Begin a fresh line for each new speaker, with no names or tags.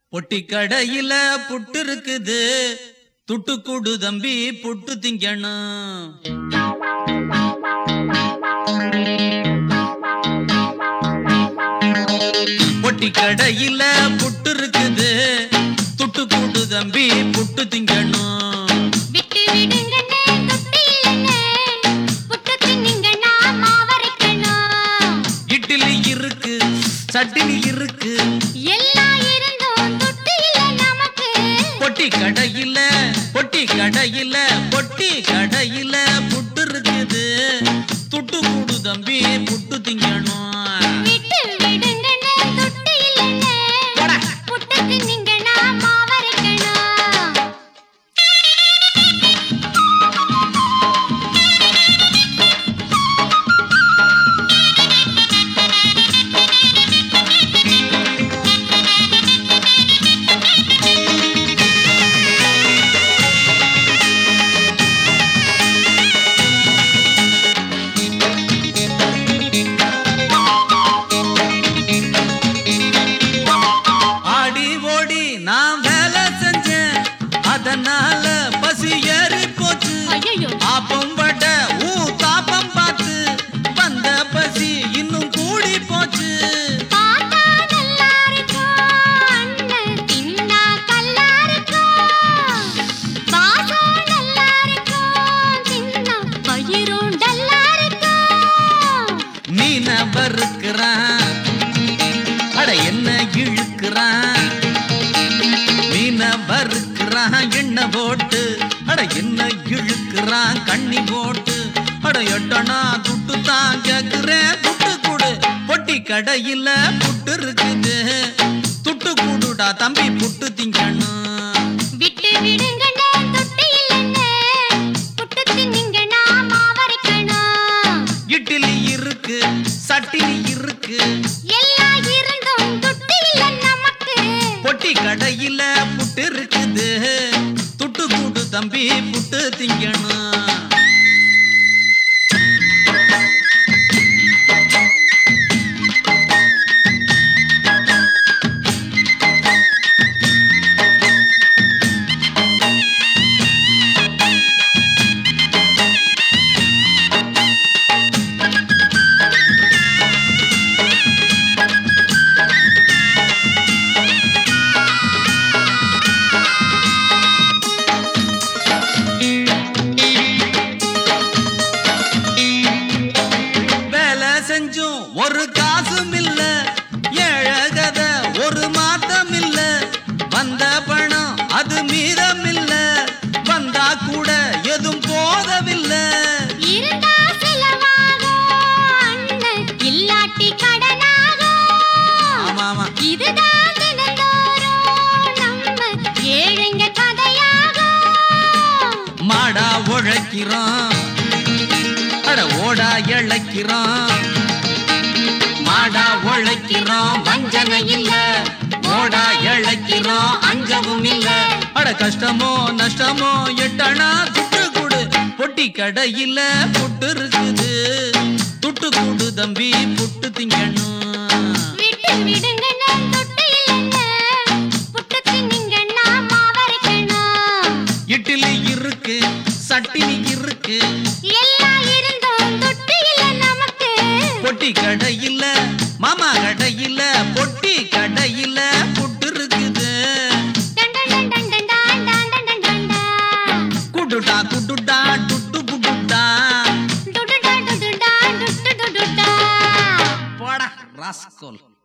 பொட்டி கடையில புட்டு இருக்குது துட்டு கூடு தம்பி புட்டு திங்கணும் பொட்டி கடையில புட்டு இருக்குது துட்டு கூடு தம்பி புட்டு திங்கணும்
விட்டு விடுங்கண்ணே தொட்டு இல்லைண்ணே புட்டு தின்னுங்கண்ணா மாவரைக்கணும்
இட்லி இருக்கு சட்டினி இருக்கு
எல்லாம் இருந்தும் தொட்டு இல்லை நமக்கு
பொட்டி கடையில பொட்டி கடையில பொட்டி கடையில புட்டு இருக்குது துட்டு கூடு தம்பி புட்டு திங்கணும்
விட்டு விடுங்கண்ணே தொட்டு இல்லைண்ணே
போடா.
புட்டு தின்னுங்கண்ணா மாவரைக்கணும்
ஆடி ஓடி நான் வேலை செஞ்சேன் அதனால பசி ஏறி போச்சு
ஐயையோ.
ஆப்பம் வட ஊ தாப்பம் பார்த்து வந்த பசி இன்னும் கூடி போச்சு
பார்த்தா நல்லா இருக்கும் அண்ணன் தின்னா கல்லா இருக்கும் வாசம் நல்லா இருக்கும் தின்னா பயிரும் டல்லா இருக்கும்
மீன வறுக்கிறான் அட என்ன இழுக்கிறான் மீன வறுக்கிறான் எண்ணெய் போட்டு அட என்ன இழுக்கிறான் கண்ணி போட்டு அட எட்டனா துட்டு தான் கேக்குறேன் துட்டு கூடு பொட்டி கடையில புட்டு இருக்குது துட்டு கூடுடா தம்பி புட்டு திங்கணும்
விட்டு விடுங்கண்ணே தொட்டு இல்லைண்ணே புட்டு தின்னுங்கண்ணா மாவரைக்கணும்
இட்லி இருக்கு சட்டினி இருக்கு
எல்லாம் இருந்தும் தொட்டு இல்லை நமக்கு
பொட்டி கடையில புட்டு இருக்குது துட்டு கூடு தம்பி புட்டு திங்கணும் வேலை செஞ்சும் ஒரு காசும் இல்ல ஏழகத ஒரு மாத்தம் இல்ல வந்த பணம் அது மீதம் இல்ல வந்தா கூட எதுவும் போதவில்லை
இருந்தா செலவாகும் அண்ணன் இல்லாட்டி கடனாகும்
ஆமா ஆமா
இதுதான் தினந்தோறும் நம்ம ஏழைங்க கதையாகும்
மாடா உழைக்கிறோம் அட ஓடா இழைக்கிறோம் மாடா உழைக்கிறோம் வஞ்சனை இல்ல ஓடா இழைக்கிறோம் அஞ்சவும் இல்ல அட கஷ்டமோ நஷ்டமோ எட்டனா துட்டு கூடு பொட்டி கடையில புட்டு இருக்குது துட்டு கூடு தம்பி புட்டு திங்கணும்
விட்டு விடுங்கண்ணே தொட்டு இல்லைண்ணே புட்டு தின்னுங்கண்ணா மாவரைக்கணும்
இட்லி இருக்கு சட்டினி இருக்கு
எல்லாம் இருந்தும் தொட்டு இல்லை நமக்கு
பொட்டி கடையில மாமா கடையில பொட்டி கடையில புட்டு இருக்குது
டன் டன் டன் டன் டன் டன் டன் டன் டன் டன்.
குடுடா குடுடா டுட்டு குடுடா
டுடுடா டுடுடா டுட்டு டுடுடா.
போடா ராஸ்கோல்